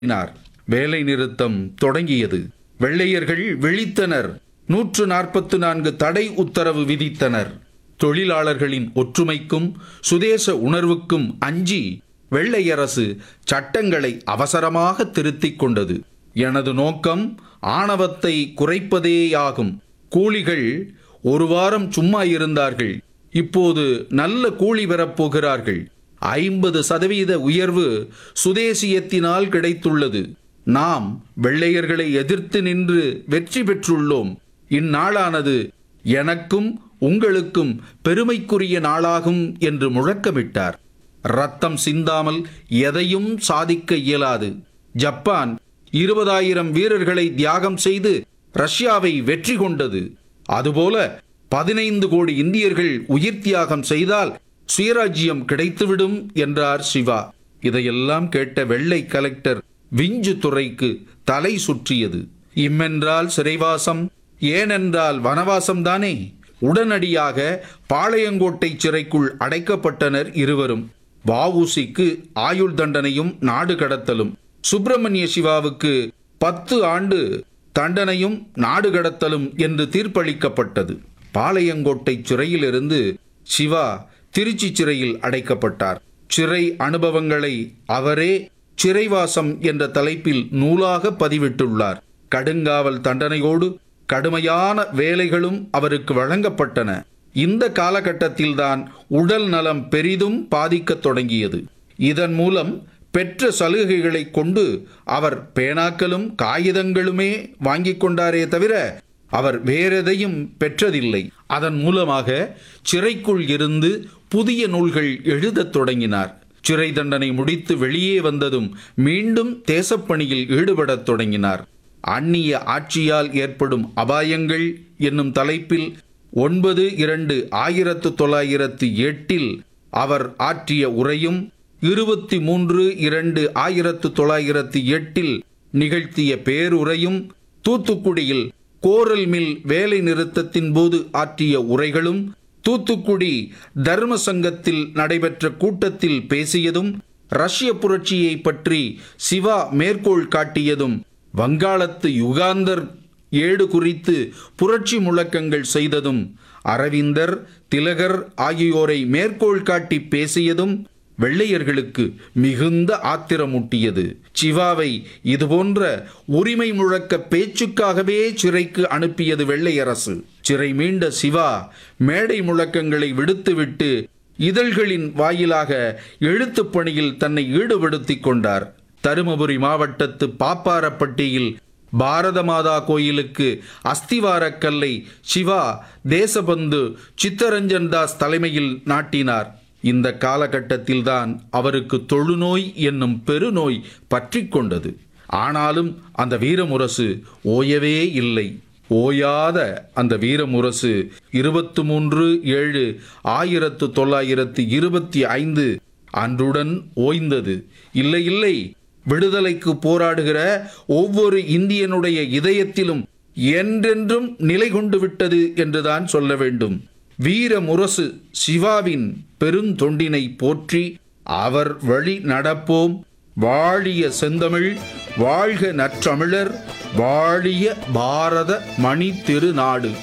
கூறினார் வேலை நிறுத்தம் தொடங்கியது வெள்ளையர்கள் விழித்தனர் நூற்று நாற்பத்து நான்கு தடை உத்தரவு விதித்தனர் தொழிலாளர்களின் ஒற்றுமைக்கும் சுதேச உணர்வுக்கும் அஞ்சி வெள்ளையரசு சட்டங்களை அவசரமாக திருத்திக் கொண்டது எனது நோக்கம் ஆணவத்தை குறைப்பதேயாகும் கூலிகள் ஒரு வாரம் சும்மா இருந்தார்கள் இப்போது நல்ல கூலி பெறப் போகிறார்கள் ஐம்பது சதவீத உயர்வு சுதேசியத்தினால் கிடைத்துள்ளது நாம் வெள்ளையர்களை எதிர்த்து நின்று வெற்றி பெற்றுள்ளோம் இந்நாளானது எனக்கும் உங்களுக்கும் பெருமைக்குரிய நாளாகும் என்று முழக்கமிட்டார் ரத்தம் சிந்தாமல் எதையும் சாதிக்க இயலாது ஜப்பான் இருபதாயிரம் வீரர்களை தியாகம் செய்து ரஷ்யாவை வெற்றி கொண்டது அதுபோல பதினைந்து கோடி இந்தியர்கள் உயிர் தியாகம் செய்தால் சுயராஜ்யம் கிடைத்துவிடும் என்றார் சிவா இதையெல்லாம் கேட்ட வெள்ளை கலெக்டர் விஞ்சு துறைக்கு தலை சுற்றியது இம்மென்றால் சிறைவாசம் ஏனென்றால் வனவாசம் தானே உடனடியாக பாளையங்கோட்டை சிறைக்குள் அடைக்கப்பட்டனர் இருவரும் வஉசிக்கு ஆயுள் தண்டனையும் நாடு கடத்தலும் சுப்பிரமணிய சிவாவுக்கு பத்து ஆண்டு தண்டனையும் நாடு கடத்தலும் என்று தீர்ப்பளிக்கப்பட்டது பாளையங்கோட்டை சிறையிலிருந்து சிவா திருச்சி சிறையில் அடைக்கப்பட்டார் சிறை அனுபவங்களை அவரே சிறைவாசம் என்ற தலைப்பில் நூலாக பதிவிட்டுள்ளார் கடுங்காவல் தண்டனையோடு கடுமையான வேலைகளும் அவருக்கு வழங்கப்பட்டன இந்த காலகட்டத்தில்தான் உடல் நலம் பெரிதும் பாதிக்கத் தொடங்கியது இதன் மூலம் பெற்ற சலுகைகளை கொண்டு அவர் பேனாக்களும் காகிதங்களுமே வாங்கிக் கொண்டாரே தவிர அவர் வேறெதையும் பெற்றதில்லை அதன் மூலமாக சிறைக்குள் இருந்து புதிய நூல்கள் எழுதத் தொடங்கினார் சிறை தண்டனை முடித்து வெளியே வந்ததும் மீண்டும் தேசப்பணியில் ஈடுபடத் தொடங்கினார் அந்நிய ஆட்சியால் ஏற்படும் அபாயங்கள் என்னும் தலைப்பில் ஒன்பது இரண்டு ஆயிரத்து தொள்ளாயிரத்து எட்டில் அவர் ஆற்றிய உரையும் இருபத்தி மூன்று இரண்டு ஆயிரத்து தொள்ளாயிரத்து எட்டில் நிகழ்த்திய பேருரையும் தூத்துக்குடியில் கோரல் மில் வேலை நிறுத்தத்தின் போது ஆற்றிய உரைகளும் தூத்துக்குடி தர்ம சங்கத்தில் நடைபெற்ற கூட்டத்தில் பேசியதும் ரஷ்ய புரட்சியை பற்றி சிவா மேற்கோள் காட்டியதும் வங்காளத்து யுகாந்தர் ஏடு குறித்து புரட்சி முழக்கங்கள் செய்ததும் அரவிந்தர் திலகர் ஆகியோரை மேற்கோள் காட்டி பேசியதும் வெள்ளையர்களுக்கு மிகுந்த ஆத்திரமூட்டியது சிவாவை இதுபோன்ற உரிமை முழக்க பேச்சுக்காகவே சிறைக்கு அனுப்பியது வெள்ளையரசு சிறை மீண்ட சிவா மேடை முழக்கங்களை விடுத்துவிட்டு இதழ்களின் வாயிலாக எழுத்துப் பணியில் தன்னை ஈடுபடுத்திக் கொண்டார் தருமபுரி மாவட்டத்து பாப்பாரப்பட்டியில் பாரத மாதா கோயிலுக்கு அஸ்திவாரக்கல்லை சிவா தேசபந்து சித்தரஞ்சன் தாஸ் தலைமையில் நாட்டினார் இந்த காலகட்டத்தில்தான் அவருக்கு தொழுநோய் என்னும் பெருநோய் பற்றி கொண்டது ஆனாலும் அந்த வீரமுரசு ஓயவே இல்லை ஓயாத அந்த வீரமுரசு இருபத்து மூன்று ஏழு ஆயிரத்து தொள்ளாயிரத்து இருபத்தி ஐந்து அன்றுடன் ஓய்ந்தது இல்லை இல்லை விடுதலைக்கு போராடுகிற ஒவ்வொரு இந்தியனுடைய இதயத்திலும் என்றென்றும் நிலை கொண்டு விட்டது என்றுதான் சொல்ல வேண்டும் வீர முரசு சிவாவின் பெருந்தொண்டினை போற்றி அவர் வழி நடப்போம் வாழிய செந்தமிழ் வாழ்க நற்றமிழர் வாழிய பாரத மணி திருநாடு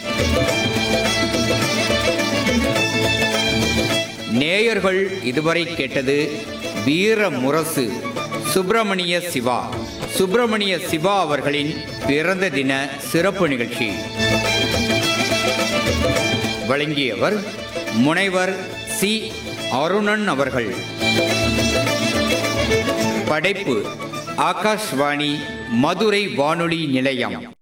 நேயர்கள் இதுவரை கேட்டது வீர முரசு சுப்பிரமணிய சிவா சுப்பிரமணிய சிவா அவர்களின் பிறந்த தின சிறப்பு நிகழ்ச்சி வழங்கியவர் முனைவர் சி அருணன் அவர்கள் படைப்பு ஆகாஷ்வாணி மதுரை வானொலி நிலையம்